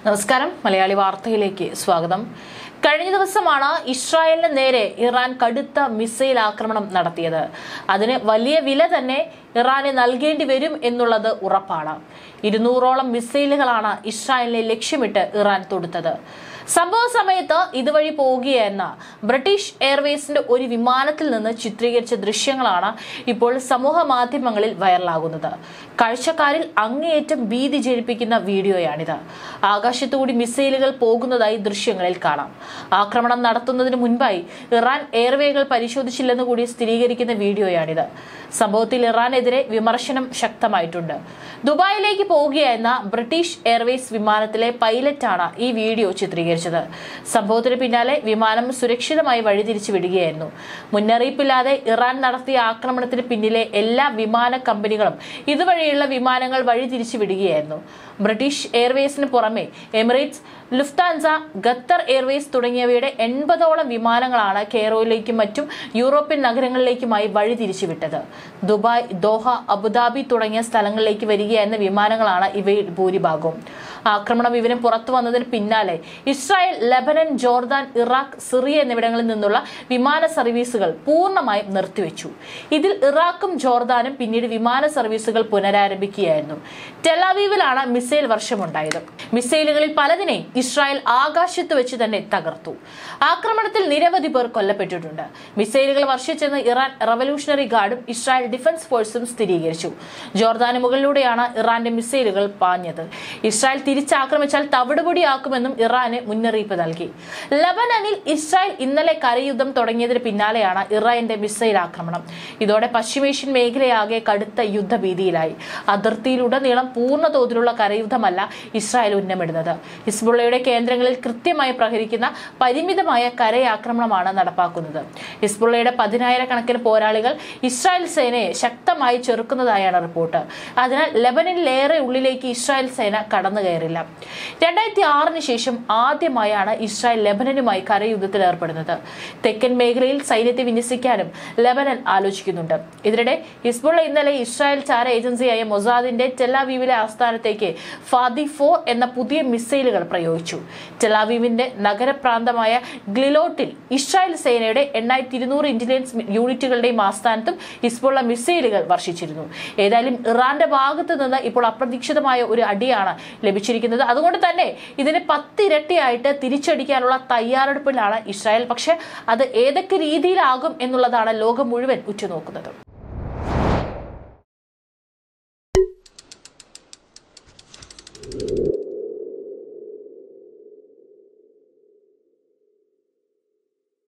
നമസ്കാരം മലയാളി വാർത്തയിലേക്ക് സ്വാഗതം കഴിഞ്ഞ ദിവസമാണ് ഇസ്രായേലിന് നേരെ ഇറാൻ കടുത്ത മിസൈൽ ആക്രമണം നടത്തിയത് അതിന് വലിയ വില തന്നെ ഇറാന് നൽകേണ്ടി വരും എന്നുള്ളത് ഉറപ്പാണ് ഇരുന്നൂറോളം മിസൈലുകളാണ് ഇസ്രായേലിനെ ലക്ഷ്യമിട്ട് ഇറാൻ തൊടുത്തത് സംഭവ സമയത്ത് ഇതുവഴി പോവുകയെന്ന ബ്രിട്ടീഷ് എയർവേസിന്റെ ഒരു വിമാനത്തിൽ നിന്ന് ചിത്രീകരിച്ച ദൃശ്യങ്ങളാണ് ഇപ്പോൾ സമൂഹ മാധ്യമങ്ങളിൽ വൈറലാകുന്നത് കാഴ്ചക്കാരിൽ അങ്ങേയറ്റം ഭീതി ജനിപ്പിക്കുന്ന വീഡിയോയാണിത് ആകാശത്തുകൂടി മിസൈലുകൾ പോകുന്നതായി ദൃശ്യങ്ങളിൽ കാണാം ആക്രമണം നടത്തുന്നതിന് മുൻപായി ഇറാൻ എയർവേകൾ പരിശോധിച്ചില്ലെന്ന് കൂടി സ്ഥിരീകരിക്കുന്ന വീഡിയോയാണിത് സംഭവത്തിൽ ഇറാനെതിരെ വിമർശനം ശക്തമായിട്ടുണ്ട് ദുബായിലേക്ക് പോവുകയായിരുന്ന ബ്രിട്ടീഷ് എയർവേസ് വിമാനത്തിലെ പൈലറ്റാണ് ഈ വീഡിയോ ചിത്രീകരിച്ചത് സംഭവത്തിന് പിന്നാലെ വിമാനം സുരക്ഷിതമായി വഴിതിരിച്ചു വിടുകയായിരുന്നു മുന്നറിയിപ്പില്ലാതെ ഇറാൻ നടത്തിയ ആക്രമണത്തിന് പിന്നിലെ എല്ലാ വിമാന കമ്പനികളും ഇതുവഴിയുള്ള വിമാനങ്ങൾ വഴിതിരിച്ചു വിടുകയായിരുന്നു ബ്രിട്ടീഷ് എയർവേസിന് പുറമെ എമിറേറ്റ്സ് ലുഫ്താൻസ ഖത്തർ എയർവേസ് തുടങ്ങിയവയുടെ എൺപതോളം വിമാനങ്ങളാണ് കെയറോയിലേക്കും മറ്റും യൂറോപ്യൻ നഗരങ്ങളിലേക്കുമായി വഴിതിരിച്ചു വിട്ടത് ദുബായ് ദോഹ അബുദാബി തുടങ്ങിയ സ്ഥലങ്ങളിലേക്ക് വരികയായിരുന്ന വിമാനങ്ങളാണ് ഇവയിൽ ഭൂരിഭാഗവും ആക്രമണ വിവരം പുറത്തു വന്നതിന് പിന്നാലെ Israel Lebanon Jordan Iraq Syria എന്നിവിടങ്ങളിൽ നിന്നുള്ള വിമാന സർവീസുകൾ പൂർണ്ണമായും നിർത്തിവെച്ചു ഇതിൽ ഇറാഖും ജോർദാനും പിന്നീട് വിമാന സർവീസുകൾ പുനരാരംഭിക്കുകയായിരുന്നു ടെലാവീവിലാണ് മിസൈൽ വർഷമുണ്ടായത് മിസൈലുകളിൽ പലതിനെയും ഇസ്രായേൽ ആകാശത്ത് വെച്ച് തന്നെ തകർത്തു ആക്രമണത്തിൽ നിരവധി പേർ കൊല്ലപ്പെട്ടിട്ടുണ്ട് മിസൈലുകൾ വർഷിച്ചെന്ന് ഇറാൻ റവല്യൂഷണറി ഗാർഡും ഇസ്രായേൽ ഡിഫൻസ് ഫോഴ്സും സ്ഥിരീകരിച്ചു ജോർദാന് മുകളിലൂടെയാണ് ഇറാന്റെ മിസൈലുകൾ പാഞ്ഞത് ഇസ്രായേൽ തിരിച്ചാക്രമിച്ചാൽ തവിടുപൊടിയാക്കുമെന്നും ഇറാന് മുന്നറിയിപ്പ് നൽകി ലബനനിൽ ഇസ്രായേൽ ഇന്നലെ കരയുദ്ധം തുടങ്ങിയതിന് പിന്നാലെയാണ് ഇറാന്റെ മിസൈൽ ആക്രമണം ഇതോടെ പശ്ചിമേഷ്യൻ മേഖലയാകെ കടുത്ത യുദ്ധഭീതിയിലായി അതിർത്തിയിലുടനീളം പൂർണ്ണ തോതിലുള്ള കരയുദ്ധമല്ല ഇസ്രായേൽ ഉന്നമിടുന്നത് ഹിസ്ബുള്ളയുടെ കേന്ദ്രങ്ങളിൽ കൃത്യമായി പ്രഹരിക്കുന്ന പരിമിതമായ കരയാക്രമണമാണ് നടപ്പാക്കുന്നത് ഹിസ്ബുള്ളയുടെ പതിനായിരക്കണക്കിന് പോരാളികൾ ഇസ്രായേൽ സേനയെ ശക്തമായി ചെറുക്കുന്നതായാണ് റിപ്പോർട്ട് അതിനാൽ ലെബനനിലേറെ ഉള്ളിലേക്ക് ഇസ്രായേൽ സേന കടന്നു കയറില്ല രണ്ടായിരത്തി ആറിന് ശേഷം ആദ്യമായാണ് ഇസ്രായേൽ ലെബനനുമായി കരയുദ്ധത്തിൽ ഏർപ്പെടുന്നത് തെക്കൻ മേഖലയിൽ സൈന്യത്തെ വിന്യസിക്കാനും ലെബനൻ ആലോചിക്കുന്നുണ്ട് ഇതിനിടെ ഹിസ്ബുള്ള ഇന്നലെ ഇസ്രായേൽ ചാര ഏജൻസിയായ മൊസാദിന്റെ ടെലാവീവിലെ ആസ്ഥാനത്തേക്ക് ഫാദി ഫോർ എന്ന പുതിയ മിസൈലുകൾ പ്രയോഗിച്ചു ടെലാവീവിന്റെ നഗരപ്രാന്തമായ ഗ്ലിലോട്ടിൽ ഇസ്രായേൽ സേനയുടെ എണ്ണായിരത്തി ഇരുന്നൂറ് ഇന്റലിജൻസ് യൂണിറ്റുകളുടെയും ആസ്ഥാനത്തും ഹിസ്ബുള്ള മിസൈലുകൾ വർഷിച്ചിരുന്നു ഏതായാലും ഇറാന്റെ ഭാഗത്ത് നിന്ന് ഇപ്പോൾ അപ്രതീക്ഷിതമായ ഒരു അടിയാണ് ലഭിച്ചിരിക്കുന്നത് അതുകൊണ്ട് തന്നെ ഇതിന് പത്തിരട്ടിയായിട്ട് തിരിച്ചടിക്കാനുള്ള തയ്യാറെടുപ്പിലാണ് ഇസ്രായേൽ പക്ഷെ അത് ഏതൊക്കെ രീതിയിലാകും എന്നുള്ളതാണ് ലോകം മുഴുവൻ ഉറ്റുനോക്കുന്നത്